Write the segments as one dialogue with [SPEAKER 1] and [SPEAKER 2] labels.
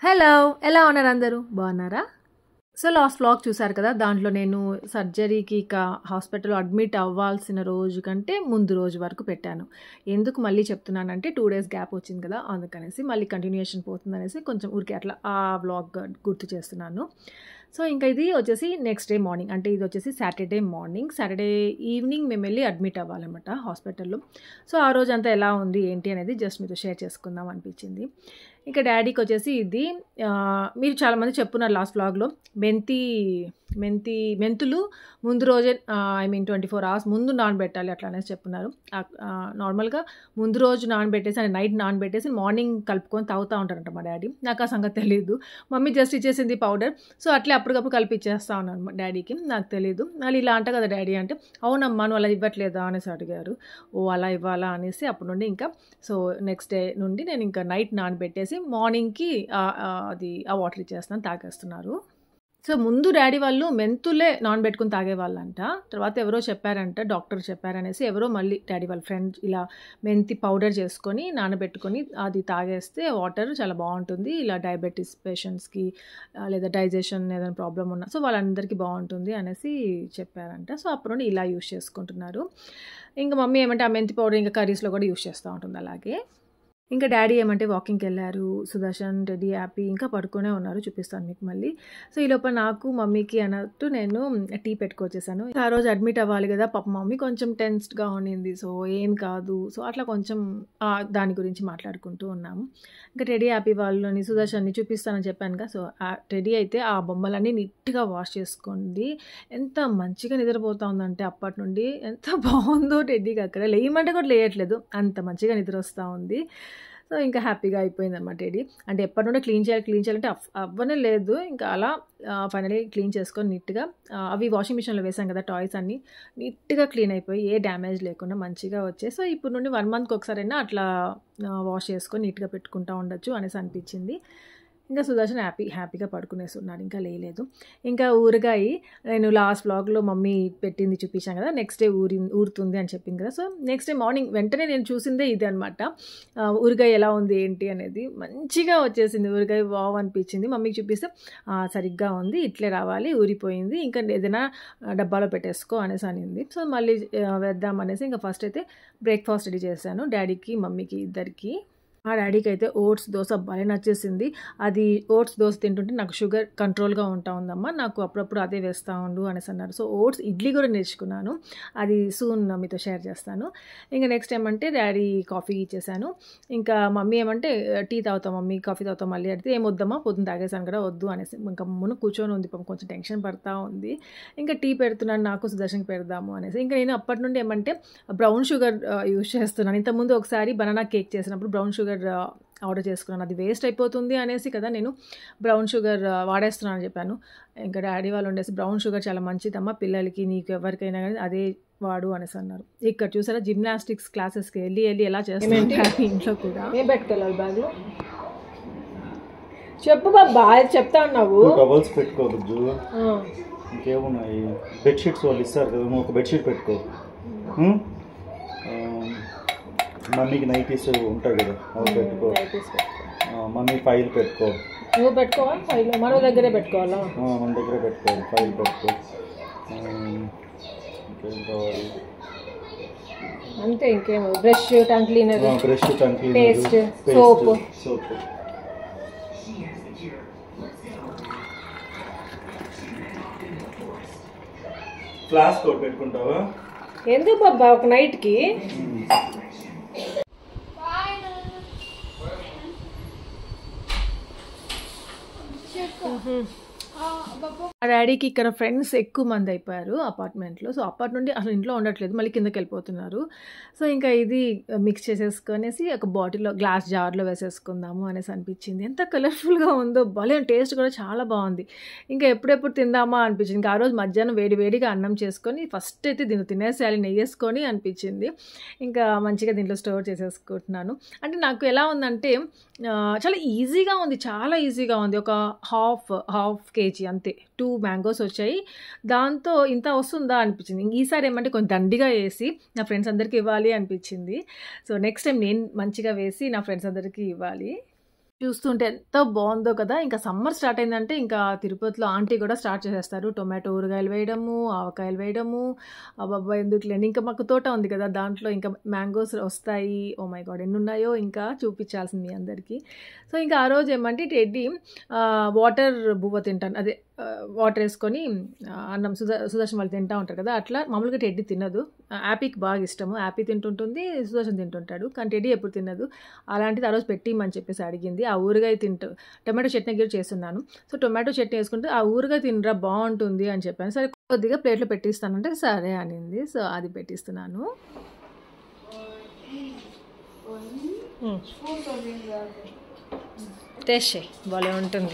[SPEAKER 1] Hello ఎలా ఉన్నారు అందరూ బాగున్నారా సో లాస్ట్ వ్లాగ్ చూసారు కదా దాంట్లో నేను సర్జరీకి ఇక హాస్పిటల్లో అడ్మిట్ అవ్వాల్సిన రోజు కంటే ముందు రోజు వరకు పెట్టాను ఎందుకు మళ్ళీ చెప్తున్నానంటే టూ డేస్ గ్యాప్ వచ్చింది కదా అందుకనేసి మళ్ళీ కంటిన్యూషన్ పోతుందనేసి కొంచెం ఊరికే అట్లా ఆ వ్లాగ్ గుర్తు చేస్తున్నాను సో ఇంకా ఇది వచ్చేసి నెక్స్ట్ డే మార్నింగ్ అంటే ఇది వచ్చేసి సాటర్డే మార్నింగ్ సాటర్డే ఈవినింగ్ మేము వెళ్ళి అడ్మిట్ అవ్వాలన్నమాట హాస్పిటల్లో సో ఆ రోజు అంతా ఎలా ఉంది ఏంటి అనేది జస్ట్ మీతో షేర్ చేసుకుందాం అనిపించింది ఇంకా డాడీకి వచ్చేసి ఇది ఆ, మీరు చాలామంది చెప్పున్నారు లాస్ట్ వ్లాగ్లో మెంతి మెంతి మెంతులు ముందు రోజే I mean twenty four hours ముందు నానబెట్టాలి అట్లా అనేసి చెప్పున్నారు నార్మల్గా ముందు రోజు నానబెట్టేసి అంటే నైట్ నానబెట్టేసి మార్నింగ్ కలుపుకొని తాగుతూ ఉంటారంట మా డాడీ నాకు ఆ సంగతి తెలియదు మమ్మీ జస్ట్ ఇచ్చేసింది పౌడర్ సో అట్లే అప్పటికప్పుడు కలిపి ఇచ్చేస్తా ఉన్నాను మా డాడీకి నాకు తెలియదు మళ్ళీ ఇలా అంట కదా డాడీ అంటే అవునమ్మా నువ్వు అలా ఇవ్వట్లేదా అనేసి అడిగారు ఓ అలా ఇవ్వాలా అనేసి అప్పటి నుండి ఇంకా సో నెక్స్ట్ డే నుండి నేను ఇంకా నైట్ నానబెట్టేసి మార్నింగ్కి అది ఆ వాటర్ ఇచ్చేస్తున్నాను తాగేస్తున్నారు సో ముందు డాడీ వాళ్ళు మెంతులే నానబెట్టుకుని తాగేవాళ్ళంట తర్వాత ఎవరో చెప్పారంట డాక్టర్ చెప్పారనేసి ఎవరో మళ్ళీ డాడీ వాళ్ళ ఫ్రెండ్ ఇలా మెంతి పౌడర్ చేసుకొని నానబెట్టుకొని అది తాగేస్తే వాటర్ చాలా బాగుంటుంది ఇలా డయాబెటీస్ పేషెంట్స్కి ఆ, లేదా డైజెషన్ ఏదైనా ప్రాబ్లం ఉన్నా సో వాళ్ళందరికీ బాగుంటుంది అనేసి చెప్పారంట సో అప్పుడు నుండి ఇలా యూస్ చేసుకుంటున్నారు ఇంకా మమ్మీ ఏమంటే ఆ మెంతి పౌడర్ ఇంకా కర్రీస్లో కూడా యూస్ చేస్తూ ఉంటుంది అలాగే ఇంకా డాడీ ఏమంటే వాకింగ్కి వెళ్ళారు సుదర్శన్ రెడీ హ్యాపీ ఇంకా పడుకునే ఉన్నారు చూపిస్తాను మీకు మళ్ళీ సో ఈ లోపల నాకు మమ్మీకి అన్నట్టు నేను టీ పెట్టుకొచ్చేసాను ఆ రోజు అడ్మిట్ అవ్వాలి కదా పాప మమ్మీ కొంచెం టెన్స్డ్గా ఉండింది సో ఏం కాదు సో అట్లా కొంచెం ఆ, దాని గురించి మాట్లాడుకుంటూ ఉన్నాము ఇంకా రెడీ హ్యాపీ వాళ్ళని సుదర్శన్ని చూపిస్తానని చెప్పాను కదా సో రెడీ అయితే ఆ బొమ్మలన్నీ నీట్గా వాష్ చేసుకోండి ఎంత మంచిగా నిద్రపోతా ఉందంటే అప్పటి నుండి ఎంత బాగుందో టెడ్డీకి అక్కడ లేయమంటే కూడా లేయట్లేదు అంత మంచిగా నిద్ర వస్తూ ఉంది సో ఇంకా హ్యాపీగా అయిపోయింది అనమాట టెడీ అంటే ఎప్పటి నుండి క్లీన్ చేయాలి క్లీన్ చేయాలంటే అవ్- అవ్వనే లేదు ఇంకా అలా ఫైనలీ క్లీన్ చేసుకొని నీట్గా ఆ, అవి వాషింగ్ మిషన్లో వేసాం కదా టాయ్స్ అన్నీ నీట్గా క్లీన్ అయిపోయి ఏ డ్యామేజ్ లేకుండా మంచిగా వచ్చాయి సో ఇప్పుడు నుండి వన్ మంత్కి ఒకసారైనా అట్లా వాష్ చేసుకొని నీట్గా పెట్టుకుంటా ఉండొచ్చు అనేసి అనిపించింది ఇంకా సుదర్శన్ హ్యాపీ హ్యాపీగా పడుకునేస్తున్నాడు ఇంకా లేలేదు ఇంకా ఊరగాయ నేను లాస్ట్ వ్లాగ్లో మమ్మీ పెట్టింది చూపించాను కదా నెక్స్ట్ డే ఊరి ఊరుతుంది అని చెప్పింది కదా సో నెక్స్ట్ డే మార్నింగ్ వెంటనే నేను చూసిందే ఇది అనమాట ఊరగాయ ఎలా ఉంది ఏంటి అనేది మంచిగా వచ్చేసింది ఊరగాయ వావ్ అనిపించింది మమ్మీకి చూపిస్తే "ఆ, సరిగ్గా ఉంది ఇట్లే రావాలి ఊరిపోయింది ఇంకా ఏదైనా ఆ, డబ్బాలో పెట్టేసుకో అనేసి అనింది సో మళ్ళీ ఆ, వేద్దాం అనేసి ఇంకా ఫస్ట్ అయితే బ్రేక్ఫాస్ట్ రెడీ చేశాను డాడీకి మమ్మీకి ఇద్దరికి మా డాడీకి అయితే ఓట్స్ దోశ భలే నచ్చేసింది అది ఓట్స్ దోశ తింటుంటే నాకు షుగర్ కంట్రోల్గా ఉంటా ఉందమ్మా నాకు అప్పుడప్పుడు అదే వేస్తూ ఉండు అనేసి అన్నారు సో ఓట్స్ ఇడ్లీ కూడా నేర్చుకున్నాను అది సూన్ మీతో షేర్ చేస్తాను ఇంకా నెక్స్ట్ ఏమంటే డాడీ కాఫీ ఇచ్చేసాను ఇంకా మమ్మీ ఏమంటే టీ తాగుతాం మమ్మీ కాఫీ తాగుతాం మళ్ళీ అడిగితే ఏం వద్దమ్మా పొద్దున తాగేసాను కదా వద్దు అనేసి ఇంకా మును కూర్చొని ఉంది పాపం కొంచెం టెన్షన్ పడతా ఉంది ఇంకా టీ పెడుతున్నాను నాకు సుదర్శన్కి పెడదాము అనేసి ఇంకా నేను అప్పటి నుండి ఏమంటే బ్రౌన్ షుగర్ యూజ్ చేస్తున్నాను ఇంతకుముందు ఒకసారి బనానా కేక్ చేసినప్పుడు బ్రౌన్ షుగర్ ఆర్డర్ చేసుకున్నాను అది వేస్ట్ అయిపోతుంది అనేసి కదా నేను బ్రౌన్ షుగర్ వాడేస్తున్నాను అని చెప్పాను ఇంకా డాడీ వాళ్ళు ఉండేసి బ్రౌన్ షుగర్ చాలా మంచిదమ్మా పిల్లలకి నీకు ఎవరికైనా కానీ అదే వాడు అనేసి అన్నారు ఇక్కడ చూసారా జిమ్నాస్టిక్స్ క్లాసెస్కి వెళ్ళి వెళ్ళి ఎలా చేస్తాను ఇంట్లో కూడా
[SPEAKER 2] ఏం పెట్టుకెళ్ళాలి బ్యాగ్లో చెప్పు బాబా అది చెప్తా ఉన్నావు
[SPEAKER 3] టవల్స్ పెట్టుకో బుజ్జు ఇంకేమున్నాయి బెడ్షీట్స్ వాళ్ళు ఇస్తారు కదా నువ్వు ఒక బెడ్షీట్ పెట్టుకో ఉం? ఆ, మమ్మీకి నైటీస్ ఉంటాయి కదా అవి పెట్టుకో ఆ, మమ్మీ ఫైల్ పెట్టుకో
[SPEAKER 2] నువ్వు పెట్టుకోవా ఫైల్ మన దగ్గరే పెట్టుకోవాలా
[SPEAKER 3] ఆ, మన దగ్గర పెట్టుకో ఫైల్ పెట్టుకో ఆ, ఇంకేం కావాలి
[SPEAKER 2] అంతే ఇంకేం brush tongue cleaner
[SPEAKER 3] brush tongue
[SPEAKER 2] Paste, soap.
[SPEAKER 3] Soap flask ఒకటి పెట్టుకుంటావా
[SPEAKER 2] ఎందుకు బాబా ఒక నైట్కి
[SPEAKER 1] ఆ డాడీకి ఇక్కడ ఫ్రెండ్స్ ఎక్కువ మంది అయిపోయారు అపార్ట్మెంట్లో సో అప్పటి నుండి అసలు ఇంట్లో ఉండట్లేదు మళ్ళీ కిందకి వెళ్ళిపోతున్నారు సో ఇంకా ఇది మిక్స్ చేసేసుకొనేసి ఒక బాటిల్లో గ్లాస్ జార్లో వేసేసుకుందాము అనేసి అనిపించింది ఎంత కలర్ఫుల్గా ఉందో భలే టేస్ట్ కూడా చాలా బాగుంది ఇంకా ఎప్పుడెప్పుడు తిందామా అనిపించింది ఇంకా ఆ రోజు మధ్యాహ్నం వేడి వేడిగా అన్నం చేసుకొని ఫస్ట్ అయితే దీన్ని తినేసేయాలి నెయ్యి వేసుకొని అనిపించింది ఇంకా మంచిగా దీంట్లో స్టోర్ చేసేసుకుంటున్నాను అంటే నాకు ఎలా ఉందంటే ఆ, చాలా ఈజీగా ఉంది చాలా ఈజీగా ఉంది ఒక హాఫ్ హాఫ్ కేజీ అంతే టూ మ్యాంగోస్ వచ్చాయి దాంతో ఇంత వస్తుందా అనిపించింది ఇంక ఈసారి ఏమంటే కొంచెం దండిగా వేసి నా ఫ్రెండ్స్ అందరికీ ఇవ్వాలి అనిపించింది సో నెక్స్ట్ టైం నేను మంచిగా వేసి నా ఫ్రెండ్స్ అందరికీ ఇవ్వాలి చూస్తుంటే ఎంత బాగుందో కదా ఇంకా సమ్మర్ స్టార్ట్ అయిందంటే ఇంకా తిరుపతిలో ఆంటీ కూడా స్టార్ట్ చేసేస్తారు టొమాటో ఊరగాయలు వేయడము ఆవకాయలు వేయడము అబ్బాబ్బా ఎందుకు లేని ఇంకా మాకు తోట ఉంది కదా దాంట్లో ఇంకా మ్యాంగోస్ వస్తాయి ఓ మై గాడ్ ఎన్ని ఉన్నాయో ఇంకా చూపించాల్సింది మీ అందరికీ సో ఇంకా ఆ రోజు ఏమంటే టెడ్డీ ఆ, వాటర్ బువ్వ తింటాను అదే ఆ, వాటర్ వేసుకొని ఆ, అన్నం సుధా సుదర్శన్ వాళ్ళు తింటా ఉంటారు కదా అట్లా మామూలుగా టెడ్డీ తినదు ఆ, యాపీకి బాగా ఇష్టము యాపీ తింటుంటుంది సుదర్శన్ తింటుంటాడు కానీ టెడ్డీ ఎప్పుడు తినదు అలాంటిది ఆ రోజు పెట్టిమని చెప్పేసి అడిగింది ఆ ఊరగాయ తింటూ టొమాటో చట్నీ కూడా చేస్తున్నాను సో టొమాటో చట్నీ వేసుకుంటే ఆ ఊరగాయ తినరా బాగుంటుంది అని చెప్పాను సరే కొద్దిగా ప్లేట్లో పెట్టిస్తానంటే సరే అనింది సో అది పెట్టిస్తున్నాను టేస్ట్ భలే ఉంటుంది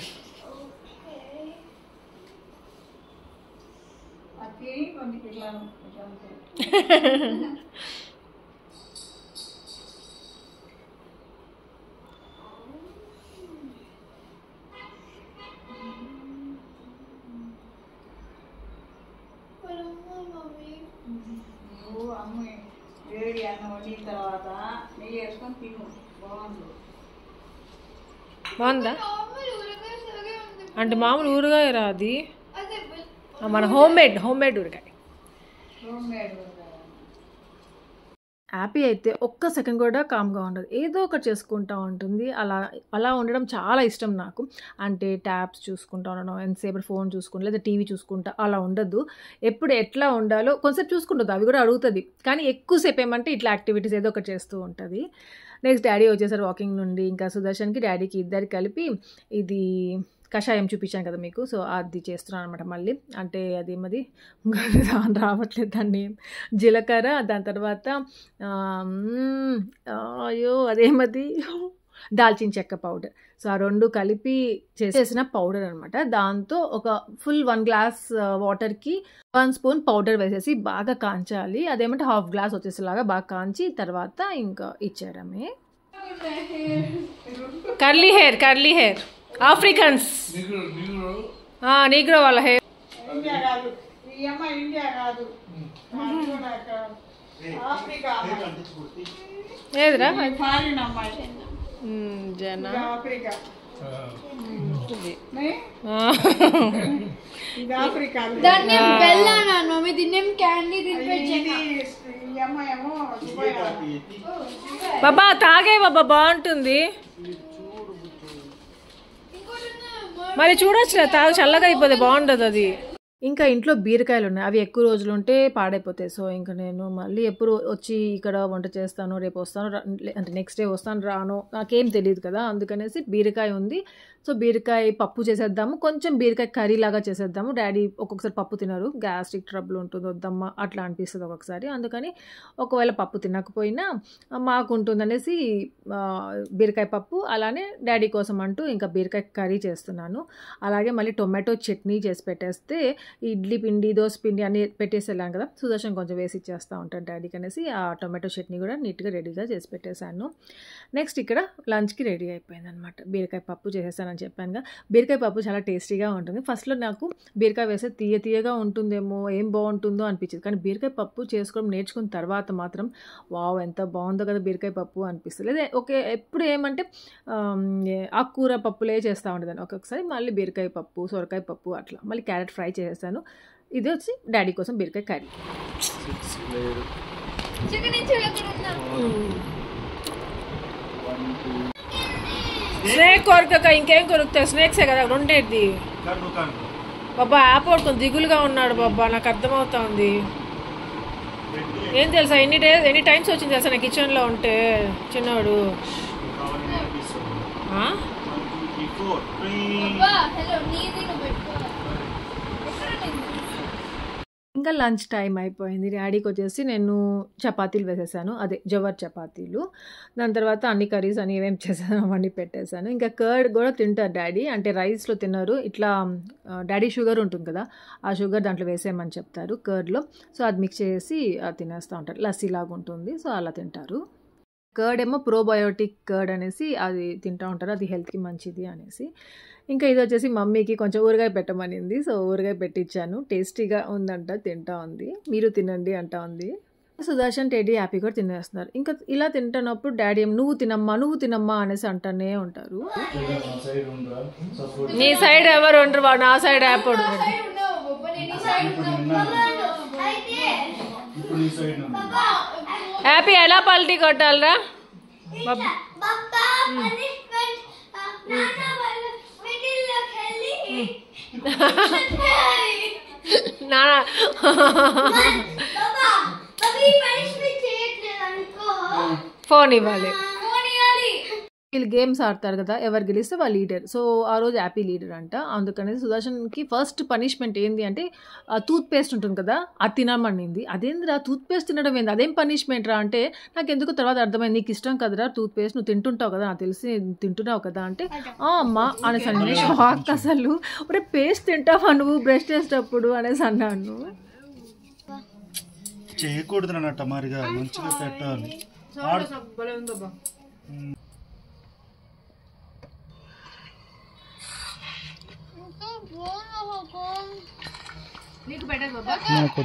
[SPEAKER 4] నువ్వు అమ్మ వేడి అన్నం వండిన తర్వాత నెయ్యి వేసుకొని తిను బాగుంది
[SPEAKER 1] బాగుందా అంటే మామూలు ఊరగాయ రాది మన హోమ్ మేడ్ హోమ్ మేడ్ ఊరగాయ
[SPEAKER 4] హోమ్ మేడ్
[SPEAKER 1] హ్యాపీ అయితే ఒక్క సెకండ్ కూడా కామ్గా ఉండదు ఏదో ఒకటి చేసుకుంటూ ఉంటుంది అలా అలా ఉండడం చాలా ఇష్టం నాకు అంటే ట్యాబ్స్ చూసుకుంటా ఉండడం ఎంతసేపు ఫోన్ చూసుకుంటా లేదా టీవీ చూసుకుంటా అలా ఉండదు ఎప్పుడు ఎట్లా ఉండాలో కొంచెం చూసుకుంటుంది అవి కూడా అడుగుతుంది కానీ ఎక్కువసేపు ఏమంటే ఇట్లా యాక్టివిటీస్ ఏదో ఒకటి చేస్తూ ఉంటుంది నెక్స్ట్ డాడీ వచ్చేసారు వాకింగ్ నుండి ఇంకా సుదర్శన్కి డాడీకి ఇద్దరు కలిపి ఇది కషాయం చూపించాను కదా మీకు సో అది చేస్తున్నాను అనమాట మళ్ళీ అంటే అది మది దాని రావట్లేదు దాన్ని జీలకర్ర దాని తర్వాత ఆ, మ్మ్, అయ్యో అదేమది దాల్చిన చెక్క పౌడర్ సో ఆ రెండు కలిపి చేసిన పౌడర్ అనమాట దాంతో ఒక ఫుల్ వన్ గ్లాస్ వాటర్కి వన్ స్పూన్ పౌడర్ వేసేసి బాగా కాంచాలి అదేమంటే హాఫ్ గ్లాస్ వచ్చేసేలాగా బాగా కాంచి తర్వాత ఇంకా ఇచ్చేయడమే curly hair curly hair Africans Negro వాళ్ళ హెయిర్
[SPEAKER 4] ఇండియా కాదు ఈ అమ్మ ఇండియా కాదు అది కూడా అక్కడ ఆఫ్రికా అమ్మాయి.
[SPEAKER 1] ఏదిరా
[SPEAKER 4] ఈ ఫారిన్ అమ్మాయి
[SPEAKER 1] జన
[SPEAKER 4] ఇది ఆఫ్రికా నే?
[SPEAKER 1] ఆ.
[SPEAKER 4] ఇది ఆఫ్రికా
[SPEAKER 5] దాన్ని నేను బెల్ అన్నాను మమ్మీ దీన్ని ఏం క్యాండీ దీనిపై
[SPEAKER 4] ఇది ఈ అమ్మాయి ఏమో దుబాయ్
[SPEAKER 1] బాబా తాగే బాబా బాగుంటుంది మరి చూడొచ్చు తాగు చల్లగా అయిపోతే బాగుండదు అది ఇంకా ఇంట్లో బీరకాయలు ఉన్నాయి అవి ఎక్కువ రోజులు ఉంటే పాడైపోతాయి సో ఇంకా నేను మళ్ళీ ఎప్పుడు వచ్చి ఇక్కడ వంట చేస్తాను రేపు వస్తాను రా- అంటే నెక్స్ట్ డే వస్తాను రాను నాకేం తెలియదు కదా అందుకనేసి బీరకాయ ఉంది సో బీరకాయ పప్పు చేసేద్దాము కొంచెం బీరకాయ కర్రీ లాగా చేసేద్దాము డాడీ ఒక్కొక్కసారి పప్పు తినరు గ్యాస్ట్రిక్ ట్రబుల్ ఉంటుంది వద్దమ్మా అట్లా అనిపిస్తుంది ఒక్కొక్కసారి అందుకని ఒకవేళ పప్పు తినకపోయినా మాకు ఉంటుందనేసి ఆ, బీరకాయ పప్పు అలానే డాడీ కోసం అంటూ ఇంకా బీరకాయ కర్రీ చేస్తున్నాను అలాగే మళ్ళీ టొమాటో చట్నీ చేసి పెట్టేస్తే ఇడ్లీ పిండి దోశ పిండి అన్నీ పెట్టేసి వెళ్ళాం కదా సుదర్శన్ కొంచెం వేసి ఇచ్చేస్తూ ఉంటాను డాడీకి అనేసి ఆ టొమాటో చట్నీ కూడా నీట్గా రెడీగా చేసి పెట్టేశాను నెక్స్ట్ ఇక్కడ లంచ్కి రెడీ అయిపోయింది అనమాట బీరకాయ పప్పు చేసేసానని చెప్పానుగా బీరకాయ పప్పు చాలా టేస్టీగా ఉంటుంది ఫస్ట్లో నాకు బీరకాయ వేస్తే తీయ తీయగా ఉంటుందేమో ఏం బాగుంటుందో అనిపించింది కానీ బీరకాయ పప్పు చేసుకోవడం నేర్చుకున్న తర్వాత మాత్రం వావ్ ఎంత బాగుందో కదా బీరకాయ పప్పు అనిపిస్తుంది లేదా ఓకే ఎప్పుడు ఏమంటే ఆమ్, ఏ- ఆకుకూర పప్పులే చేస్తూ ఉండేదాన్ని ఒక్కొక్కసారి మళ్ళీ బీరకాయ పప్పు సొరకాయ పప్పు అట్లా మళ్ళీ క్యారెట్ ఫ్రై చేసేసాను ఇది వచ్చి డాడీ కోసం బీరకాయ కర్రీ
[SPEAKER 5] చికెన్ ఇచ్చి ఎక్కడ ఉన్నా
[SPEAKER 1] స్నేక్ కొరకక ఇంకేం కొరుకుతాయి స్నేక్సే కదా రెండేది బాబా యాప్ కొంచెం దిగులుగా ఉన్నాడు బాబా నాకు అర్థమవుతోంది ఏం తెలుసా ఎన్ని డేస్ ఎన్ని టైమ్స్ వచ్చింది తెలుసా నా కిచెన్లో ఉంటే చిన్నవాడు ఆ?
[SPEAKER 5] అబ్బా హలో నీది నువ్వు పెట్టుకో ఎక్కడ నీది
[SPEAKER 1] ఇంకా లంచ్ టైం అయిపోయింది డాడీకి వచ్చేసి నేను చపాతీలు వేసేసాను అదే జవర్ చపాతీలు దాని తర్వాత అన్ని కర్రీస్ అని ఏమేమి చేశాను అవన్నీ పెట్టేశాను ఇంకా కర్డ్ కూడా తింటారు డాడీ అంటే రైస్లో తిన్నారు ఇట్లా ఆ, డాడీ షుగర్ ఉంటుంది కదా ఆ షుగర్ దాంట్లో వేసేయమని చెప్తారు కర్డ్లో సో అది మిక్స్ చేసి అది తినేస్తూ ఉంటారు లస్సీ లాగా ఉంటుంది సో అలా తింటారు కర్డ్ ఏమో ప్రోబయోటిక్ కర్డ్ అనేసి అది తింటూ ఉంటారు అది హెల్త్కి మంచిది అనేసి ఇంకా ఇది వచ్చేసి మమ్మీకి కొంచెం ఊరగాయ పెట్టమనింది సో ఊరగాయ పెట్టించాను టేస్టీగా ఉందంట తింటా ఉంది మీరు తినండి అంటా ఉంది సుదర్శన్ టెడ్డీ హ్యాపీ కూడా తినేస్తున్నారు ఇంకా ఇలా తింటున్నప్పుడు డాడీ ఏం నువ్వు తినమ్మా నువ్వు తినమ్మా అనేసి అంటూనే ఉంటారు
[SPEAKER 3] సైడ్ ఉండరా సపోర్ట్
[SPEAKER 1] నీ సైడ్ ఎవరు ఉండరు వాడు నా సైడ్ యాపడు
[SPEAKER 3] ఇప్పుడు నీ సైడ్ ఉంది
[SPEAKER 1] హ్యాపీ ఎలా పల్టీ కొట్టాలరా
[SPEAKER 5] బాబా పనిష్మెంట్ నాన్న వాళ్ళ మిడిల్ లోకి వెళ్ళి
[SPEAKER 1] నానా
[SPEAKER 5] బాబా బాబీ పనిష్మెంట్ చేయట్లేదు అనుకో
[SPEAKER 1] ఫోన్ ఇవ్వాలి
[SPEAKER 5] ఫోన్ ఇవ్వాలి
[SPEAKER 1] వీళ్ళు గేమ్స్ ఆడతారు కదా ఎవరు గెలిస్తే వాళ్ళు లీడర్ సో ఆ రోజు హ్యాపీ లీడర్ అంట అందుకనేసి సుదర్శన్కి ఫస్ట్ పనిష్మెంట్ ఏంది అంటే టూత్ పేస్ట్ ఉంటుంది కదా అది తినమనింది అదేందిరా టూత్ పేస్ట్ తినడం ఏంది అదేం పనిష్మెంట్ రా అంటే నాకు ఎందుకు తర్వాత అర్థమైంది నీకు ఇష్టం కదరా టూత్ పేస్ట్ నువ్వు తింటుంటావు కదా నాకు తెలిసి నువ్వు తింటున్నావు కదా అంటే "ఆ, అమ్మా అనేసి అన్న నేను షాక్ అసలు ఒరే పేస్ట్ తింటావా నువ్వు బ్రష్ చేసేటప్పుడు అనేసి అన్నాను
[SPEAKER 3] చేయకూడదు అన్నట్ట మరిగా మంచిగా పెట్టాలి నాకు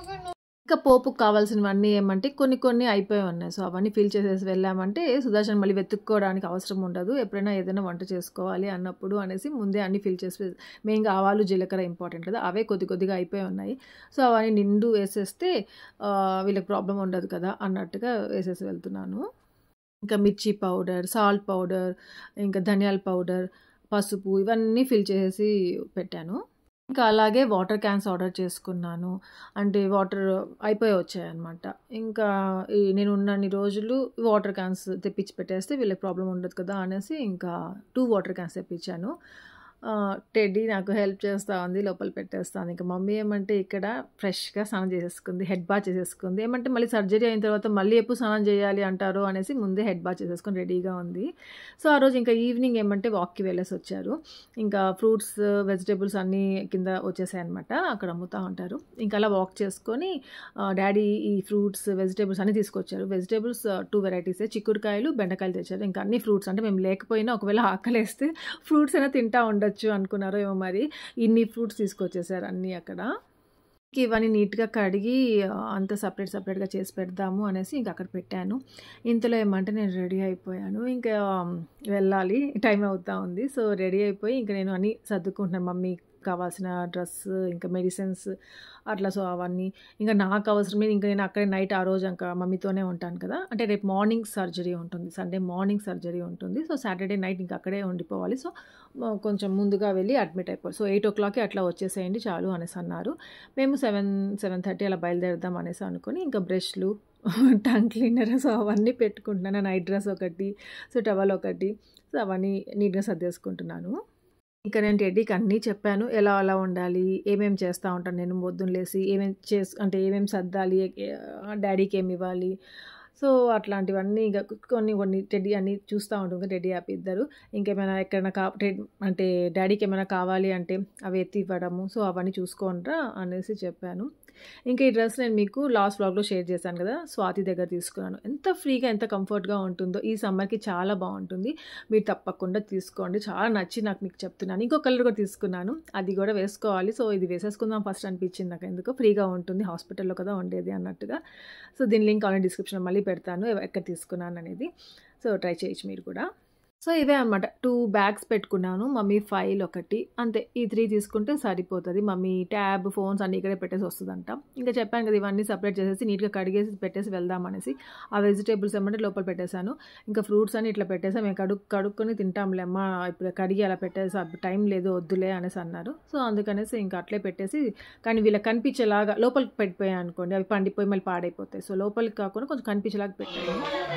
[SPEAKER 1] ఇంకా పోపుకు కావాల్సినవన్నీ ఏమంటే కొన్ని కొన్ని అయిపోయి ఉన్నాయి సో అవన్నీ ఫిల్ చేసేసి వెళ్ళామంటే సుదర్శన్ మళ్ళీ వెతుక్కోవడానికి అవసరం ఉండదు ఎప్పుడైనా ఏదైనా వంట చేసుకోవాలి అన్నప్పుడు అనేసి ముందే అన్ని ఫిల్ చేసి మెయిన్గా ఆవాలు జీలకర్ర ఇంపార్టెంట్ కదా అవే కొద్ది కొద్దిగా అయిపోయి ఉన్నాయి సో అవన్నీ నిండు వేసేస్తే ఆ, వీళ్ళకి ప్రాబ్లం ఉండదు కదా అన్నట్టుగా వేసేసి వెళ్తున్నాను ఇంకా మిర్చి పౌడర్ సాల్ట్ పౌడర్ ఇంకా ధనియాల పౌడర్ పసుపు ఇవన్నీ ఫిల్ చేసి పెట్టాను ఇంకా అలాగే వాటర్ క్యాన్స్ ఆర్డర్ చేసుకున్నాను అంటే వాటర్ అయిపోయి వచ్చాయన్నమాట ఇంకా ఈ నేను ఉన్నన్ని రోజులు వాటర్ క్యాన్స్ తెప్పించి పెట్టేస్తే వీళ్ళకి ప్రాబ్లం ఉండదు కదా అనేసి ఇంకా టూ వాటర్ క్యాన్స్ తెప్పించాను ఆ, టెడ్డీ నాకు హెల్ప్ చేస్తూ ఉంది లోపల పెట్టేస్తాను ఇంకా మమ్మీ ఏమంటే ఇక్కడ ఫ్రెష్గా స్నానం చేసేసుకుంది హెడ్ బాత్ చేసేసుకుంది ఏమంటే మళ్ళీ సర్జరీ అయిన తర్వాత మళ్ళీ ఎప్పుడు స్నానం చేయాలి అంటారు అనేసి ముందే హెడ్ బాత్ చేసేసుకొని రెడీగా ఉంది సో ఆ రోజు ఇంకా ఈవినింగ్ ఏమంటే వాక్కి వెళ్ళేసి వచ్చారు ఇంకా ఫ్రూట్స్ వెజిటేబుల్స్ అన్నీ కింద వచ్చేసాయి అనమాట అక్కడ అమ్ముతూ ఉంటారు ఇంకా అలా వాక్ చేసుకొని ఆ, డాడీ ఈ ఫ్రూట్స్ వెజిటేబుల్స్ అన్నీ తీసుకొచ్చారు వెజిటేబుల్స్ టూ వెరైటీసే చిక్కుడుకాయలు బెండకాయలు తెచ్చారు ఇంకా అన్ని ఫ్రూట్స్ అంటే మేము లేకపోయినా ఒకవేళ ఆకలేస్తే ఫ్రూట్స్ అయినా తింటా ఉండొచ్చు అనుకున్నారో ఏమో మరి ఇన్ని ఫ్రూట్స్ తీసుకొచ్చేసారు అన్నీ అక్కడ ఇంక ఇవన్నీ నీట్గా కడిగి ఆ, అంతా సపరేట్ సపరేట్గా చేసి పెడదాము అనేసి ఇంకా అక్కడ పెట్టాను ఇంతలో ఏమంటే నేను రెడీ అయిపోయాను ఇంకా ఆమ్, వెళ్ళాలి టైం అవుతా ఉంది సో రెడీ అయిపోయి ఇంకా నేను అన్నీ సర్దుకుంటున్నాను మమ్మీ కావాల్సిన డ్రెస్ ఇంకా మెడిసిన్స్ అట్లా సో అవన్నీ ఇంకా నాకు అవసరమే ఇంకా నేను అక్కడే నైట్ ఆ రోజు ఇంకా మమ్మీతోనే ఉంటాను కదా అంటే రేపు మార్నింగ్ సర్జరీ ఉంటుంది సండే మార్నింగ్ సర్జరీ ఉంటుంది సో సాటర్డే నైట్ ఇంకా అక్కడే ఉండిపోవాలి సో మ- కొంచెం ముందుగా వెళ్ళి అడ్మిట్ అయిపోవాలి సో ఎయిట్ ఓ క్లాక్కి అట్లా వచ్చేసేయండి చాలు అనేసి అన్నారు మేము సెవెన్ సెవెన్ థర్టీ అలా బయలుదేరదాం అనేసి అనుకుని ఇంకా బ్రష్లు టంగ్ క్లీనర్ సో అవన్నీ పెట్టుకుంటున్నాను నైట్ డ్రెస్ ఒకటి సో టవల్ ఒకటి సో అవన్నీ నీట్గా సర్దేసుకుంటున్నాను ఇంకా నేను టెడ్డీకి అన్నీ చెప్పాను ఎలా అలా ఉండాలి ఏమేమి చేస్తూ ఉంటాను నేను పొద్దున్న లేసి ఏమేమి చేసు అంటే ఏమేమి సర్దాలి ఏ- డాడీకి ఏమి ఇవ్వాలి సో అట్లాంటివన్నీ ఇంకా కొన్ని కొన్ని టెడ్డీ అన్నీ చూస్తూ ఉంటుంది టెడ్డీ యాప్ ఇద్దరు ఇంకేమైనా ఎక్కడైనా కా టెడ్- అంటే డాడీకి ఏమైనా కావాలి అంటే అవి ఎత్తి ఇవ్వడము సో అవన్నీ చూసుకోండ్రా అనేసి చెప్పాను ఇంకా ఈ డ్రెస్ నేను మీకు లాస్ట్ వ్లాగ్లో షేర్ చేశాను కదా స్వాతి దగ్గర తీసుకున్నాను ఎంత ఫ్రీగా ఎంత కంఫర్ట్గా ఉంటుందో ఈ సమ్మర్కి చాలా బాగుంటుంది మీరు తప్పకుండా తీసుకోండి చాలా నచ్చి నాకు మీకు చెప్తున్నాను ఇంకో కలర్ కూడా తీసుకున్నాను అది కూడా వేసుకోవాలి సో ఇది వేసేసుకుందాం ఫస్ట్ అనిపించింది నాకు ఎందుకు ఫ్రీగా ఉంటుంది హాస్పిటల్లో కదా ఉండేది అన్నట్టుగా సో దీని లింక్ ఆల్రెడీ డిస్క్రిప్షన్లో మళ్ళీ పెడతాను ఎవ- ఎక్కడ తీసుకున్నాను అనేది సో ట్రై చేయొచ్చు మీరు కూడా సో ఇవే అనమాట టూ బ్యాగ్స్ పెట్టుకున్నాను మమ్మీ ఫైల్ ఒకటి అంతే ఈ త్రీ తీసుకుంటే సరిపోతుంది మమ్మీ ట్యాబ్ ఫోన్స్ అన్నీ ఇక్కడే పెట్టేసి వస్తుందంట ఇంకా చెప్పాను కదా ఇవన్నీ సపరేట్ చేసేసి నీట్గా కడిగేసి పెట్టేసి వెళ్దామనేసి ఆ వెజిటేబుల్స్ ఏమంటే లోపల పెట్టేశాను ఇంకా ఫ్రూట్స్ అని ఇట్లా పెట్టేసా మేము కడుక్ కడుక్కొని తింటాంలే అమ్మ ఇప్పుడు కడిగి అలా పెట్టేసి అప్పుడు టైం లేదు వద్దులే అనేసి అన్నారు సో అందుకనేసి ఇంకా అట్లే పెట్టేసి కానీ వీళ్ళకి కనిపించేలాగా లోపలికి పెట్టిపోయాయి అనుకోండి అవి పండిపోయి మళ్ళీ పాడైపోతాయి సో లోపలికి కాకుండా కొంచెం కనిపించేలాగా పెట్టాను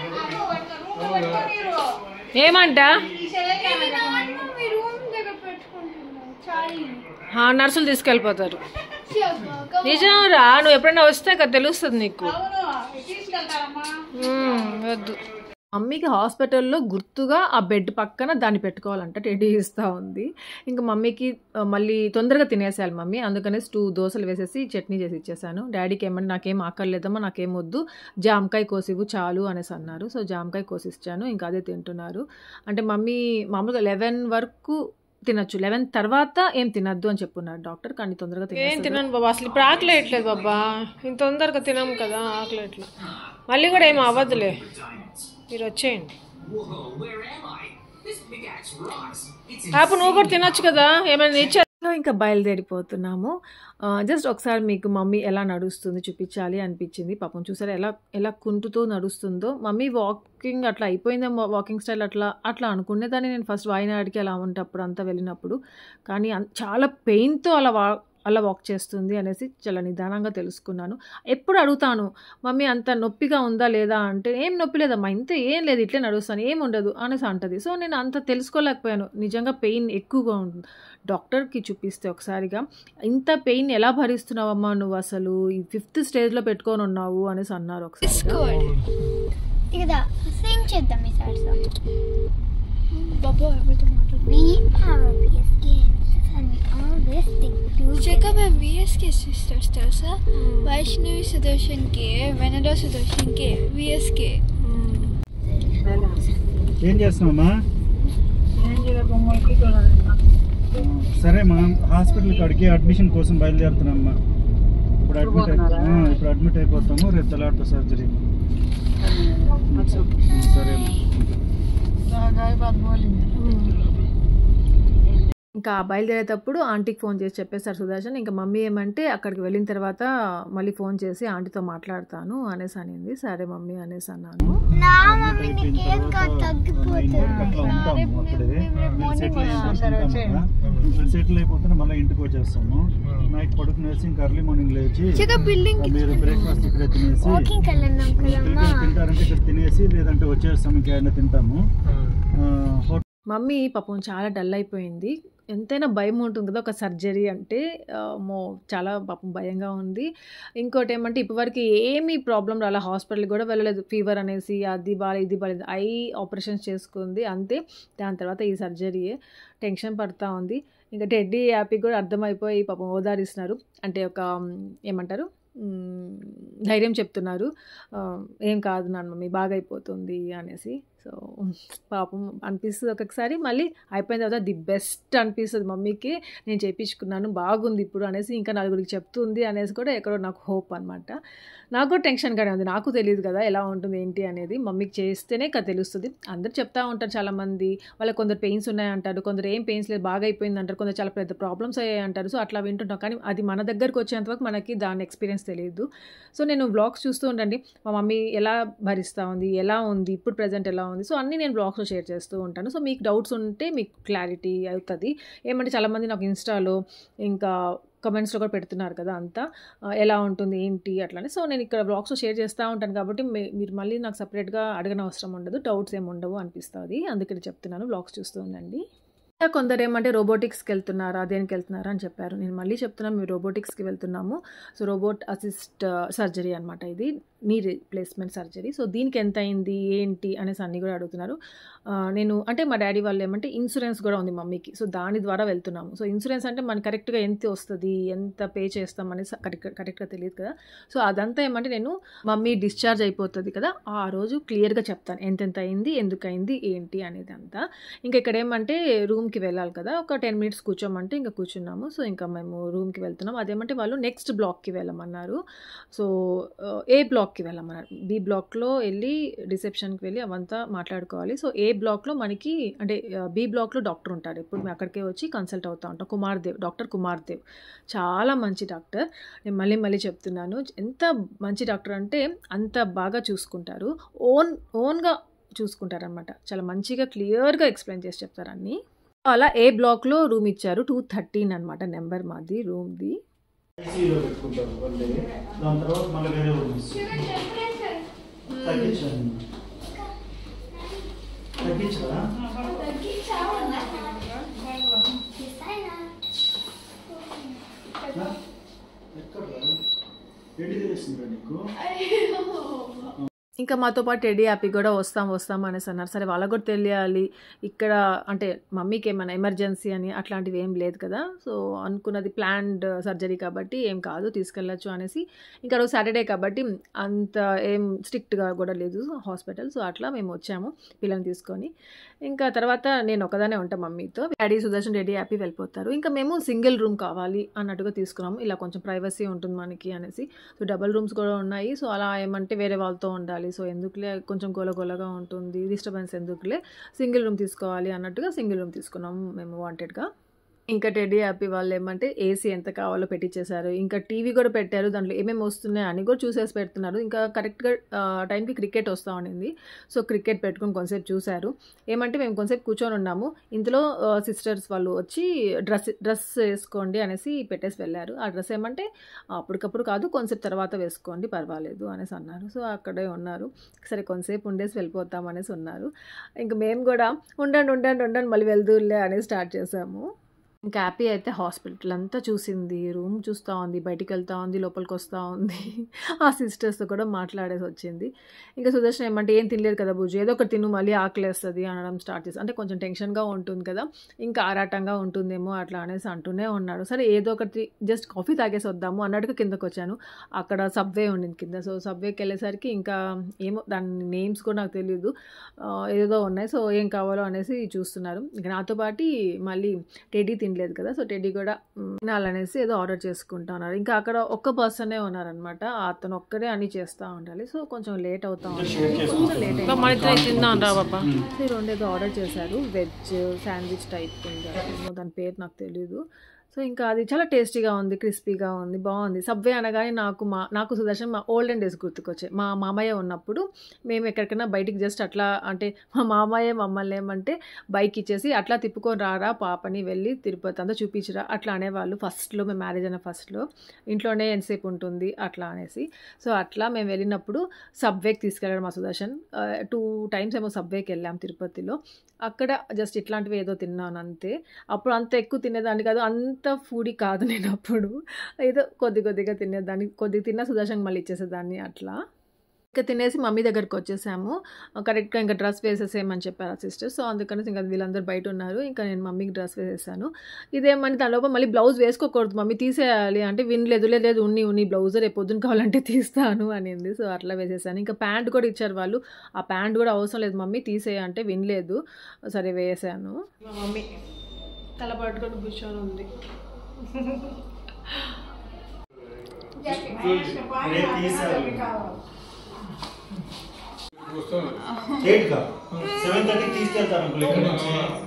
[SPEAKER 1] ఏమంట
[SPEAKER 5] మీ రూమ్ దగ్గర పెట్టుకుంటున్నాను చాలీ
[SPEAKER 1] ఆ, నర్సులు తీసుకెళ్ళిపోతారు నిజం రా నువ్వు ఎప్పుడైనా వస్తే కదా తెలుస్తుంది నీకు
[SPEAKER 4] అవును తీసుకెళ్తారమ్మా
[SPEAKER 1] మ్మ్, వద్దు మమ్మీకి హాస్పిటల్లో గుర్తుగా ఆ బెడ్ పక్కన దాన్ని పెట్టుకోవాలంట టెడ్డీ ఇస్తూ ఉంది ఇంకా మమ్మీకి ఆ, మళ్ళీ తొందరగా తినేసేయాలి మమ్మీ అందుకనేసి టూ దోశలు వేసేసి చట్నీ చేసి ఇచ్చేసాను డాడీకి ఏమన్నా నాకేం ఆకలేదమ్మా నాకేం వద్దు జామకాయ కోసివు చాలు అనేసి అన్నారు సో జామకాయ కోసి ఇచ్చాను ఇంకా అదే తింటున్నారు అంటే మమ్మీ మామూలుగా లెవెన్ వరకు తినొచ్చు లెవెన్ తర్వాత ఏం తినద్దు అని చెప్పున్నారు డాక్టర్ కానీ తొందరగా
[SPEAKER 2] ఏం
[SPEAKER 1] తినేస్తారు.
[SPEAKER 2] తినను బాబా అసలు ఇప్పుడు ఆకలేయట్లేదు బాబా ఇంత తొందరగా తినాం కదా ఆకలేట్లా మళ్ళీ కూడా ఏం అవ్వదులే మీరు వచ్చేయండి పాప నువ్వు కూడా తినొచ్చు కదా ఏమైనా ఇచ్చా
[SPEAKER 1] సో ఇంకా బయలుదేరిపోతున్నాము జస్ట్ ఒకసారి మీకు మమ్మీ ఎలా నడుస్తుంది చూపించాలి అనిపించింది పాపం చూసారా ఎలా ఎలా కుంటుతూ నడుస్తుందో మమ్మీ వాకింగ్ అట్లా అయిపోయిందేమో వాకింగ్ స్టైల్ అట్లా అట్లా అనుకునేదాన్ని నేను ఫస్ట్ వాయినాడికి అలా ఉంటప్పుడు అంతా వెళ్ళినప్పుడు కానీ అన్- చాలా పెయిన్తో అలా వా అలా వాక్ చేస్తుంది అనేసి చాలా నిదానంగా తెలుసుకున్నాను ఎప్పుడు అడుగుతాను మమ్మీ అంత నొప్పిగా ఉందా లేదా అంటే ఏం నొప్పి లేదమ్మా ఇంత ఏం లేదు ఇట్లే నడుస్తాను ఏం ఉండదు అనేసి అంటది సో నేను అంత తెలుసుకోలేకపోయాను నిజంగా పెయిన్ ఎక్కువగా ఉంటుంది డాక్టర్కి చూపిస్తే ఒకసారిగా ఇంత పెయిన్ ఎలా భరిస్తున్నావమ్మా నువ్వు అసలు ఈ ఫిఫ్త్ స్టేజ్లో పెట్టుకొని ఉన్నావు అనేసి అన్నారు ఒకసారి
[SPEAKER 5] Good. ఇక్కడ సింగ్ చేద్దాం ఈసారి బాబా ఎవరితో మాట్లాడు We are VSK and we are this thing.
[SPEAKER 6] Check up our VSK sisters తెలుసా వైష్ణవి సుదర్శన్ కే వెనడా సుదర్శన్ కే VSK
[SPEAKER 3] ఏం చేస్తున్నామా సరే మా హాస్పిటల్ కాడికి అడ్మిషన్ కోసం బయలుదేరుతున్నామ్మా ఇప్పుడు అడ్మిట్ అయి- ఆ, ఇప్పుడు అడ్మిట్ అయిపోతాము రేపు తెల్లారితో సర్జరీ సరే
[SPEAKER 1] ఇంకా బయలుదేరేటప్పుడు ఆంటీకి ఫోన్ చేసి చెప్పేశారు సుదర్శన్ ఇంకా మమ్మీ ఏమంటే అక్కడికి వెళ్ళిన తర్వాత మళ్ళీ ఫోన్ చేసి ఆంటీతో మాట్లాడతాను అనేసి అనింది సరే మమ్మీ అనేసి అన్నాను
[SPEAKER 5] నా మమ్మీ నీకు ఏం కాదు తగ్గిపోతుంది
[SPEAKER 3] అట్లా ఉంటాము అప్పుడే వీళ్ళు సెటిల్ అయిపోతుంటాము వీళ్ళు సెటిల్ అయిపోతే మళ్ళీ ఇంటికి వచ్చేస్తాము నైట్ పడుకునేసి ఇంకా ఎర్లీ మార్నింగ్ లేచి
[SPEAKER 6] చెక్ బిల్డింగ్
[SPEAKER 3] మీరు బ్రేక్ఫాస్ట్ ఇక్కడే తినేసి
[SPEAKER 5] వాకింగ్ వెళ్ళినాం కదమ్మా
[SPEAKER 3] పిల్లలు తింటారంటే ఇక్కడ తినేసి లేదంటే వచ్చేస్తాము ఇంకేమైనా తింటాము ఆ, హోటల్
[SPEAKER 1] మమ్మీ పాపం చాలా డల్ అయిపోయింది ఎంతైనా భయం ఉంటుంది కదా ఒక సర్జరీ అంటే ఆ, మో చాలా పాపం భయంగా ఉంది ఇంకోటి ఏమంటే ఇప్పటివరకు ఏమీ ప్రాబ్లం రాలే హాస్పిటల్కి కూడా వెళ్ళలేదు ఫీవర్ అనేసి అది బాగాలేదు ఇది బాగాలేదు ఐ ఆపరేషన్స్ చేసుకుంది అంతే దాని తర్వాత ఈ సర్జరీయే టెన్షన్ పడతా ఉంది ఇంకా టెడ్డీ యాపీకి కూడా అర్థమైపోయి పాపం ఓదారిస్తున్నారు అంటే ఒక మ్, ఏమంటారు మ్, ధైర్యం చెప్తున్నారు ఆ, ఏం కాదు నాన్న మమ్మీ బాగా అయిపోతుంది అనేసి సో పాపం అనిపిస్తుంది ఒక్కొక్కసారి మళ్ళీ అయిపోయిన తర్వాత ది బెస్ట్ అనిపిస్తుంది మమ్మీకి నేను చేయించుకున్నాను బాగుంది ఇప్పుడు అనేసి ఇంకా నలుగురికి చెప్తుంది అనేసి కూడా ఎక్కడో నాకు హోప్ అనమాట నాకు కూడా టెన్షన్గానే ఉంది నాకు తెలియదు కదా ఎలా ఉంటుంది ఏంటి అనేది మమ్మీకి చేస్తేనే కదా తెలుస్తుంది అందరు చెప్తా ఉంటారు చాలామంది వాళ్ళకి కొందరు పెయిన్స్ ఉన్నాయంటారు కొందరు ఏం పెయిన్స్ లేదు బాగా అయిపోయింది అంటారు కొందరు చాలా పెద్ద ప్రాబ్లమ్స్ అయ్యాయి అంటారు సో అట్లా వింటుంటాం కానీ అది మన దగ్గరకు వచ్చేంత వరకు మనకి దాని ఎక్స్పీరియన్స్ తెలియదు సో నేను బ్లాగ్స్ చూస్తూ ఉండండి మా మమ్మీ ఎలా భరిస్తూ ఉంది ఎలా ఉంది ఇప్పుడు ప్రజెంట్ ఎలా ఉంది సో అన్నీ నేను బ్లాగ్స్లో షేర్ చేస్తూ ఉంటాను సో మీకు డౌట్స్ ఉంటే మీకు క్లారిటీ అవుతుంది ఏమంటే చాలామంది నాకు ఇన్స్టాలో ఇంకా కమెంట్స్లో కూడా పెడుతున్నారు కదా అంతా ఆ, ఎలా ఉంటుంది ఏంటి అట్లని సో నేను ఇక్కడ బ్లాగ్స్లో షేర్ చేస్తూ ఉంటాను కాబట్టి మీ- మీరు మళ్ళీ నాకు సపరేట్గా అడగని అవసరం ఉండదు డౌట్స్ ఏమి ఉండవు అనిపిస్తుంది అందుకని చెప్తున్నాను బ్లాగ్స్ చూస్తూ ఉండండి ఇంకా కొందరు ఏమంటే రోబోటిక్స్కి వెళ్తున్నారా దేనికి వెళ్తున్నారా అని చెప్పారు నేను మళ్ళీ చెప్తున్నాను మేము రోబోటిక్స్కి వెళ్తున్నాము సో రోబోట్ అసిస్ట్ సర్జరీ అనమాట ఇది నీ రీప్లేస్మెంట్ సర్జరీ సో దీనికి ఎంత అయింది ఏంటి అనేసి అన్నీ కూడా అడుగుతున్నారు ఆ, నేను అంటే మా డాడీ వాళ్ళు ఏమంటే ఇన్సూరెన్స్ కూడా ఉంది మమ్మీకి సో దాని ద్వారా వెళ్తున్నాము సో ఇన్సూరెన్స్ అంటే మనకి కరెక్ట్గా ఎంత వస్తుంది ఎంత పే చేస్తాం అనేసి కరెక్ట్ కరెక్ట్గా తెలియదు కదా సో అదంతా ఏమంటే నేను మమ్మీ డిశ్చార్జ్ అయిపోతుంది కదా ఆ రోజు క్లియర్గా చెప్తాను ఎంతెంత అయింది ఎందుకు అయింది ఏంటి అనేది అంతా ఇంకా ఇక్కడ ఏమంటే రూమ్కి వెళ్ళాలి కదా ఒక టెన్ మినిట్స్ కూర్చోమంటే ఇంకా కూర్చున్నాము సో ఇంకా మేము రూమ్కి వెళ్తున్నాం అదేమంటే వాళ్ళు నెక్స్ట్ బ్లాక్కి వెళ్ళమన్నారు సో ఆ, ఏ బ్లాక్కి వెళ్ళమన్నారు బి బ్లాక్లో వెళ్ళి రిసెప్షన్కి వెళ్ళి అవంతా మాట్లాడుకోవాలి సో ఏ బ్లాక్లో మనకి అంటే ఆ, బి బ్లాక్లో డాక్టర్ ఉంటారు ఇప్పుడు మేము అక్కడికే వచ్చి కన్సల్ట్ అవుతూ ఉంటాం కుమార్దేవ్ డాక్టర్ కుమార్దేవ్ చాలా మంచి డాక్టర్ నేను మళ్ళీ మళ్ళీ చెప్తున్నాను ఎంత మంచి డాక్టర్ అంటే అంత బాగా చూసుకుంటారు ఓన్ ఓన్గా చూసుకుంటారనమాట చాలా మంచిగా క్లియర్గా ఎక్స్ప్లెయిన్ చేసి చెప్తారు అన్నీ అలా ఏ బ్లాక్లో రూమ్ ఇచ్చారు టూ థర్టీన్ అనమాట నెంబర్ మాది రూమ్ది
[SPEAKER 3] ఐసీయూలో పెట్టుకుంటారు వన్ డే దాని తర్వాత మళ్ళీ వేరే రూమ్స్ తగ్గించాను తగ్గించరా ఎక్కడ ఏంటి తెలుస్తుందా నీకు
[SPEAKER 1] ఇంకా మాతో పాటు టెడీ హ్యాపీ కూడా వస్తాం వస్తాం అనేసి అన్నారు సరే వాళ్ళకు కూడా తెలియాలి ఇక్కడ అంటే మమ్మీకి ఏమైనా ఎమర్జెన్సీ అని అట్లాంటివి ఏం లేదు కదా సో అనుకున్నది ప్లాన్డ్ సర్జరీ కాబట్టి ఏం కాదు తీసుకెళ్ళచ్చు అనేసి ఇంకా రోజు సాటర్డే కాబట్టి అంత ఏం స్ట్రిక్ట్గా కూడా లేదు హాస్పిటల్ సో అట్లా మేము వచ్చాము పిల్లల్ని తీసుకొని ఇంకా తర్వాత నేను ఒకదానే ఉంటా మమ్మీతో డాడీ సుదర్శన్ రెడ్డి హ్యాపీ వెళ్ళిపోతారు ఇంకా మేము సింగిల్ రూమ్ కావాలి అన్నట్టుగా తీసుకున్నాము ఇలా కొంచెం ప్రైవసీ ఉంటుంది మనకి అనేసి సో డబల్ రూమ్స్ కూడా ఉన్నాయి సో అలా ఏమంటే వేరే వాళ్ళతో ఉండాలి సో ఎందుకులే కొంచెం గోల గోలగా ఉంటుంది డిస్టర్బెన్స్ ఎందుకులే సింగిల్ రూమ్ తీసుకోవాలి అన్నట్టుగా సింగిల్ రూమ్ తీసుకున్నాము మేము వాంటెడ్గా ఇంకా టెడ్డీ హ్యాపీ వాళ్ళు ఏమంటే ఏసీ ఎంత కావాలో పెట్టించేశారు ఇంకా టీవీ కూడా పెట్టారు దాంట్లో ఏమేమి వస్తున్నాయి అని కూడా చూసేసి పెడుతున్నారు ఇంకా కరెక్ట్గా టైంకి క్రికెట్ వస్తూ ఉండింది సో క్రికెట్ పెట్టుకుని కొంతసేపు చూశారు ఏమంటే మేము కొంతసేపు కూర్చొని ఉన్నాము ఇందులో సిస్టర్స్ వాళ్ళు వచ్చి డ్రెస్ డ్రెస్ వేసుకోండి అనేసి పెట్టేసి వెళ్ళారు ఆ డ్రెస్ ఏమంటే అప్పటికప్పుడు కాదు కొంతసేపు తర్వాత వేసుకోండి పర్వాలేదు అనేసి అన్నారు సో అక్కడే ఉన్నారు సరే కొంతసేపు ఉండేసి వెళ్ళిపోతాం అనేసి ఉన్నారు ఇంకా మేము కూడా ఉండండి ఉండండి ఉండండి మళ్ళీ వెళ్దూరులే అనేసి స్టార్ట్ చేసాము ఇంకా హ్యాపీ అయితే హాస్పిటల్ అంతా చూసింది రూమ్ చూస్తూ ఉంది బయటికి వెళ్తూ ఉంది లోపలికి వస్తూ ఉంది ఆ సిస్టర్స్తో కూడా మాట్లాడేసి వచ్చింది ఇంకా సుదర్శన్ ఏమంటే ఏం తినలేదు కదా బుజ్జు ఏదో ఒకటి తిను మళ్ళీ ఆకలేస్తుంది అనడం స్టార్ట్ చేసి అంటే కొంచెం టెన్షన్గా ఉంటుంది కదా ఇంకా ఆరాటంగా ఉంటుందేమో అట్లా అనేసి అంటూనే ఉన్నాడు సరే ఏదో ఒకటి జస్ట్ కాఫీ తాగేసి వద్దాము అన్నట్టుగా కిందకు వచ్చాను అక్కడ సబ్వే ఉండింది కింద సో సబ్వేకి వెళ్ళేసరికి ఇంకా ఏమో దాని నేమ్స్ కూడా నాకు తెలియదు ఆ, ఏదో ఉన్నాయి సో ఏం కావాలో అనేసి చూస్తున్నారు ఇంకా నాతో పాటు మళ్ళీ టెడీ తినలేదు కదా సో టెడీ కూడా మ్, తినాలనేసి ఏదో ఆర్డర్ చేసుకుంటా ఉన్నారు ఇంకా అక్కడ ఒక్క పర్సనే ఉన్నారనమాట అతను ఒక్కరే అన్ని చేస్తూ ఉండాలి సో కొంచెం లేట్ అవుతా ఉంది కొంచెం లేట్ అయింది
[SPEAKER 2] మన ఇద్దరు తిందాం రా బాబా
[SPEAKER 1] ఈ రెండు ఏదో ఆర్డర్ చేశారు వెజ్ శాండ్విచ్ టైప్ ఉంది ఏమో దాని పేరు నాకు తెలియదు సో ఇంకా అది చాలా టేస్టీగా ఉంది క్రిస్పీగా ఉంది బాగుంది సబ్వే అనగానే నాకు మా నాకు సుదర్శన్ మా ఓల్డెన్ డేస్ గుర్తుకొచ్చాయి మా మామయ్య ఉన్నప్పుడు మేము ఎక్కడికైనా బయటికి జస్ట్ అట్లా అంటే మా మామయ్య మమ్మల్ని ఏమంటే బైక్ ఇచ్చేసి అట్లా తిప్పుకొని రారా పాపని వెళ్ళి తిరుపతి అంతా చూపించరా అట్లా అనేవాళ్ళు ఫస్ట్లో మేము మ్యారేజ్ అయిన ఫస్ట్లో ఇంట్లోనే ఎంతసేపు ఉంటుంది అట్లా అనేసి సో అట్లా మేము వెళ్ళినప్పుడు సబ్వేకి తీసుకెళ్ళాడు మా సుదర్శన్ టూ టైమ్స్ ఏమో సబ్వేకి వెళ్ళాం తిరుపతిలో అక్కడ జస్ట్ ఇట్లాంటివి ఏదో తిన్నాను అంతే అప్పుడు అంత ఎక్కువ తినేదాన్ని కాదు అంత ఫుడీ కాదు నేను అప్పుడు ఏదో కొద్ది కొద్దిగా తినేదాన్ని కొద్దిగా తిన్నా సుదర్శన్ మళ్ళీ ఇచ్చేసేదాన్ని అట్లా ఇంకా తినేసి మమ్మీ దగ్గరికి వచ్చేసాము కరెక్ట్గా ఇంకా డ్రెస్ వేసేసేయమని చెప్పారు ఆ సిస్టర్ సో అందుకని ఇంకా వీళ్ళందరూ బయట ఉన్నారు ఇంకా నేను మమ్మీకి డ్రెస్ వేసేసాను ఇదేమని దాని లోపల మళ్ళీ బ్లౌజ్ వేసుకోకూడదు మమ్మీ తీసేయాలి అంటే వినలేదు లేదు లేదు ఉన్ని ఉన్ని బ్లౌజ్ రేపు పొద్దున కావాలంటే తీస్తాను అనింది సో అట్లా వేసేసాను ఇంకా ప్యాంట్ కూడా ఇచ్చారు వాళ్ళు ఆ ప్యాంట్ కూడా అవసరం లేదు మమ్మీ తీసేయ అంటే వినలేదు సరే వేసాను
[SPEAKER 2] మా మమ్మీ తల పట్టుకొని కూర్చొని ఉంది
[SPEAKER 3] ఎయిట్గా సెవెన్ థర్టీకి తీసుకెళ్తాను అంకుల్ ఇక్కడ నుంచి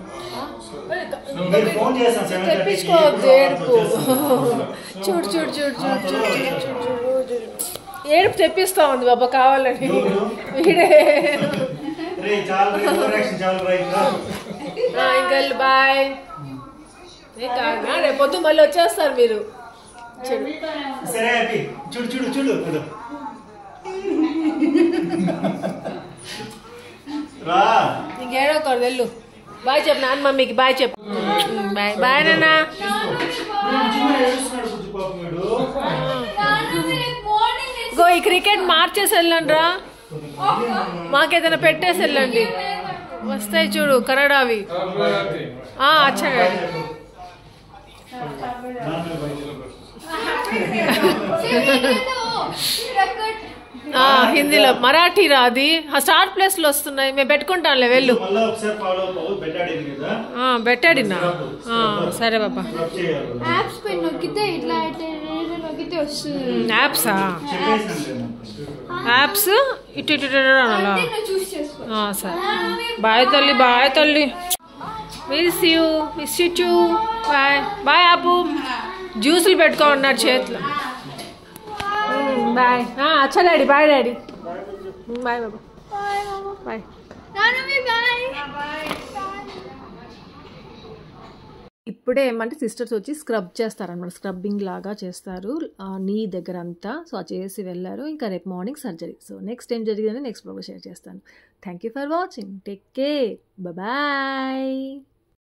[SPEAKER 3] మీరు ఫోన్ చేస్తాను సెవెన్
[SPEAKER 2] తెప్పించుకోవద్దు ఏడుపు చూడు చూడు చూడు చూడు చూడు చూడు చూడు చూడు చూడు ఏడుపు తెప్పిస్తా ఉంది బాబా కావాలని వీడే
[SPEAKER 3] రే చాలా ఇంటరాక్షన్ చాలా రైట్
[SPEAKER 2] ఆ, ఇంకా వెళ్ళు, బాయ్ ఏ కాదు రేపు పొద్దు మళ్ళీ వచ్చేస్తారు మీరు
[SPEAKER 3] సరే హ్యాపీ చూడు చూడు చూడు చూడు రా
[SPEAKER 2] ఇంకేడో ఒకరు వెళ్ళు బాయ్ చెప్పు నాన్న మమ్మీకి బాయ్ చెప్పు బాయ్ బాయ్ నాన్న
[SPEAKER 3] ఏడుస్తున్నాడు బుజ్జి పాపం వీడు
[SPEAKER 2] గో ఈ క్రికెట్ మార్చేసి వెళ్ళండి రా మాకేదైనా పెట్టేసి వెళ్ళండి వస్తాయి చూడు కన్నడావి ఆ, అచ్చా ఆ, హిందీలో మరాఠీ రా అది ఆ స్టార్ ప్లేస్లో వస్తున్నాయి మేము పెట్టుకుంటాంలే వెళ్ళు
[SPEAKER 3] మళ్ళీ ఒకసారి ఫాలో అవ్వవు పెట్టాడేది కదా
[SPEAKER 2] ఆ, పెట్టాడినా ఆ, సరే బాబా
[SPEAKER 3] రబ్ చేయాలి
[SPEAKER 6] యాప్స్ పై నొక్కితే ఇట్లా అయితే వేరే నొక్కితే వస్తుంది
[SPEAKER 2] యాప్సా
[SPEAKER 3] చెప్పేసాను
[SPEAKER 2] యాప్స్ ఇటు ఇటు ఇటు ఇటు అనాలా
[SPEAKER 6] అంటే నువ్వు చూస్ చేసుకో
[SPEAKER 2] ఆ, సరే బాయ్ తల్లి బాయ్ తల్లి మిస్ యూ మిస్ యూ చూ బాయ్ బాయ్ ఆపు జ్యూసులు పెట్టుకో ఉన్నాడు చేతిలో బాయ్ అచ్చా డాడీ బాయ్ డాడీ బాయ్ బాబా
[SPEAKER 6] బాయ్ మామ
[SPEAKER 2] బాయ్
[SPEAKER 6] నాన్నమ్మ బాయ్
[SPEAKER 1] ఇప్పుడే ఏమంటే సిస్టర్స్ వచ్చి స్క్రబ్ చేస్తారనమాట స్క్రబ్బింగ్ లాగా చేస్తారు ఆ, నీ దగ్గర అంతా సో అది చేసి వెళ్ళారు ఇంకా రేపు మార్నింగ్ సర్జరీ సో నెక్స్ట్ ఏం జరిగిందని నెక్స్ట్ ప్రోగ్రెస్ షేర్ చేస్తాను thank you for watching take care bye